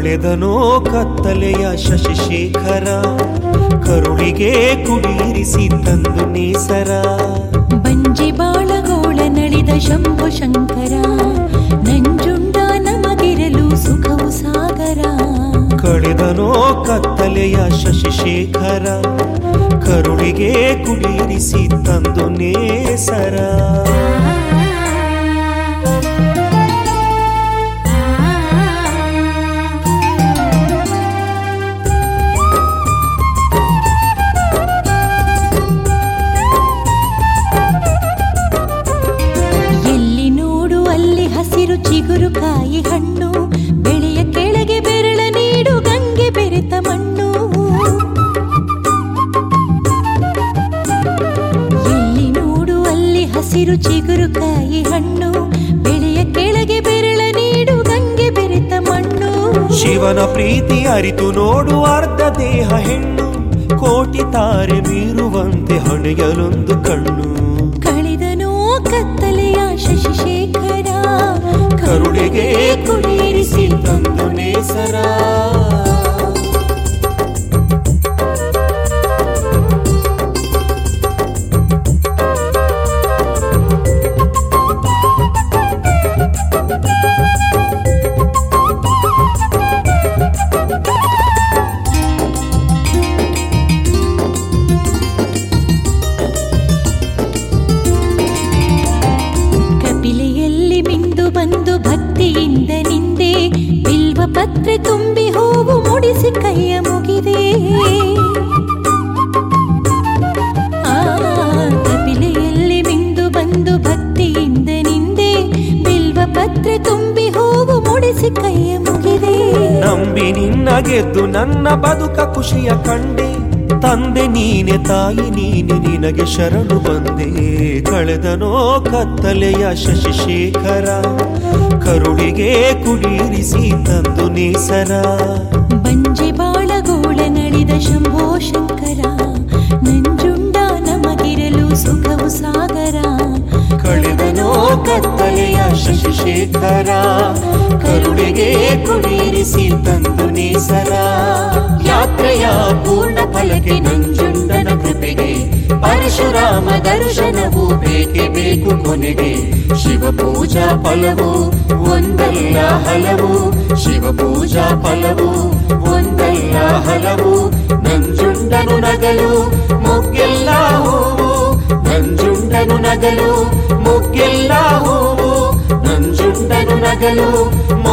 ಕಳೆದನೋ ಕತ್ತಲೆಯ ಶಶಿಶೇಖರ ಕರುಳಿಗೆ ಕುಡಿಯಿರಿಸಿ ತಂದು ನೇಸರ ಬಂಜೆ ಬಾಳಗೋಳ ನಳಿದ ಶಂಭು ಶಂಕರ ನಂಜುಂಡ ನಮಗಿರಲು ಸುಖವು ಸಾಗರ ಕಳೆದನೋ ಕತ್ತಲೆಯ ಶಶಿಶೇಖರ ಕರುಳಿಗೆ ಕುಡಿಯಿರಿಸಿ ತಂದು ನೇಸರ ಎಲ್ಲಿ ನೋಡು ಅಲ್ಲಿ ಹಸಿರು ಚಿಗುರು ಕಾಯಿ ಹಣ್ಣು ಬೆಳೆಯ ಕೆಳಗೆ ಬೆರಳ ನೀಡು ಗಂಗೆ ಬೆರೆತ ಮಣ್ಣು ಎಲ್ಲಿ ನೋಡು ಅಲ್ಲಿ ಹಸಿರು ಚಿಗುರು ಕಾಯಿ ಹಣ್ಣು ಬೆಳೆಯ ಕೆಳಗೆ ಬೆರಳ ನೀಡು ಗಂಗೆ ಬೆರೆತ ಮಣ್ಣು ಶಿವನ ಪ್ರೀತಿ ಅರಿತು ನೋಡು ಅರ್ಧ ದೇಹ ಹೆಣ್ಣು ಕೋಟಿ ತಾರೆ ಮೀರುವಂತೆ ಹಣೆಯಲೊಂದು ಕಣ್ಣು ಕಳೆದನೋ ಕತ್ತಲೆಯ ಶಶಿಶೇಖರ ಕರುಳಿಗೆ ಕುಡಿಯಿರಿಸಿ ತಂದು ನೇಸರ ಕಪಿಲೆಯಲ್ಲಿ ಮಿಂದು ಬಂದು ಭಕ್ತಿಯಿಂದ ನಿಂದೆ ಬಿಲ್ವ ಪತ್ರೆ ತುಂಬಿ ಹೂವು ಮುಡಿಸಿ ಕೈಯ ಮುಗಿದೆ ಆ, ಕಪಿಲೆಯಲ್ಲಿ ಮಿಂದು ಬಂದು ಭಕ್ತಿಯಿಂದ ನಿಂದೆ ಬಿಲ್ವ ಪತ್ರೆ ತುಂಬಿ ಹೂವು ಮುಡಿಸಿ ಕೈಯ ಮುಗಿದೆ ನಂಬಿ ನಿನ್ನ ಗೆದ್ದು ನನ್ನ ಬದುಕ ಖುಷಿಯ ಕಂಡೆ ತಂದೆ ನೀನೆ ತಾಯಿ ನೀನೆ ನಿನಗೆ ಶರಣು ಬಂದೆ ಕಳೆದನೋ ಕತ್ತಲೆಯ ಶಶಿಶೇಖರ ಕರುಳಿಗೆ ಕುಡಿಯಿರಿಸಿ ತಂದು ನೇಸರ ಬಂಜೆ ಬಾಳಗೋಳ ನಳಿದ ಶಂಭೋ ಶಂಕರ ನಂಜುಂಡ ನಮಗಿರಲು ಸುಖವು ಸಾಗರ ಕಳೆದನೋ ಕತ್ತಲೆಯ ಶಶಿಶೇಖರ ಕರುಳಿಗೆ ಕುಡಿಯಿರಿಸಿ ತಂದು ನೇಸರ ಯಾತ್ರೆಯ ಪೂರ್ಣ ಫಲಕ್ಕೆ ನಂಜುಂಡನ ಕೃಪೆಗೆ ಪರಶುರಾಮ ದರ್ಶನವು ಬೇಕೆ ಬೇಕು ಕೊನೆಗೆ ಶಿವ ಪೂಜಾ ಫಲವು ಒಂದಲ್ಲ ಹಲವು ಶಿವ ಪೂಜಾ ಫಲವು ಒಂದಲ್ಲ ಹಲವು ನಂಜುಂಡನು ನಗಲು ಮೊಗ್ಗೆಲ್ಲ ಹೂವು ನಂಜುಂಡನು ನಗಲು ಮೊಗ್ಗೆಲ್ಲ ಹೂವು ನಂಜುಂಡನು ನಗಲು